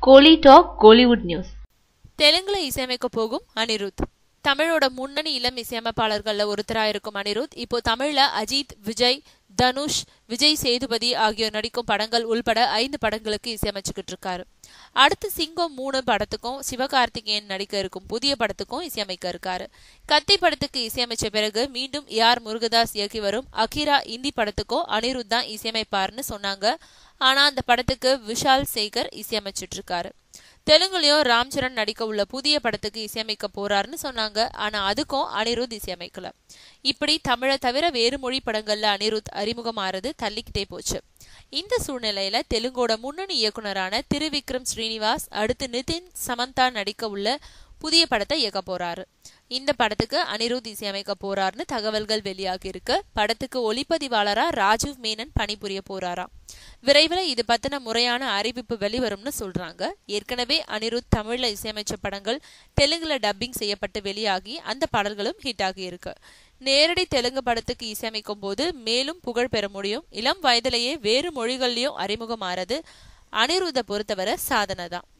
கோலி talk Kollywood news தெலுங்குல இசையமைக்க போகும் அனிருத் தமிழோட முன்னணி இளம் இசையமைப்பாளர்கள்ல ஒருத்தரா இருக்கும் அனிருத் இப்போ தமிழ்ல அஜித் விஜய் தனுஷ் விஜய் சேதுபதி ஆகியோர் நடிக்கும் படங்கள் உள்பட ஐந்து படங்களுக்கு இசையமைச்சுக்கிட்டு இருக்காரு அடுத்து சிங்கம் மூணு படத்துக்கும் சிவகார்த்திகேயன் நடிக்க இருக்கும் புதிய படத்துக்கும் இசையமைக்க இருக்காரு கத்தி படத்துக்கு இசையமைச்ச பிறகு மீண்டும் ஏ ஆர் முருகதாஸ் இயக்கி வரும் அகிரா இந்தி படத்துக்கும் அனிருத் தான் இசையமைப்பாருன்னு சொன்னாங்க ஆனா அந்த படத்துக்கு விஷால் சேகர் இசையமைச்சிட்டு இருக்காரு தெலுங்குலயும் ராம் சரண் நடிக்க உள்ள புதிய படத்துக்கு இசையமைக்க போறாருன்னு சொன்னாங்க ஆனா அதுக்கும் அனிருத் இசையமைக்கல இப்படி தமிழை தவிர வேறு மொழி படங்கள்ல அனிருத் அறிமுகமாறது தள்ளிக்கிட்டே போச்சு இந்த சூழ்நிலையில தெலுங்கோட முன்னணி இயக்குனரான திருவிக்ரம் ஸ்ரீனிவாஸ் அடுத்து நிதின் சமந்தா நடிக்க உள்ள புதிய படத்தை இயக்க போறாரு இந்த படத்துக்கு அனிருத் இசையமைக்க போறாருன்னு தகவல்கள் வெளியாகி இருக்கு படத்துக்கு ஒளிப்பதிவாளரா ராஜீவ் மேனன் பணிபுரிய போறாராம் விரைவில் இது பத்தின முறையான அறிவிப்பு வெளிவரும்னு சொல்றாங்க ஏற்கனவே அனிருத் தமிழ்ல இசையமைச்ச படங்கள் தெலுங்குல டப்பிங் செய்யப்பட்டு வெளியாகி அந்த பாடல்களும் ஹிட் ஆகி இருக்கு நேரடி தெலுங்கு படத்துக்கு இசையமைக்கும் போது மேலும் புகழ் பெற முடியும் இளம் வயதிலேயே வேறு மொழிகள்லயும் அறிமுகம் ஆறது அனிருத்தை பொறுத்தவரை சாதனை தான்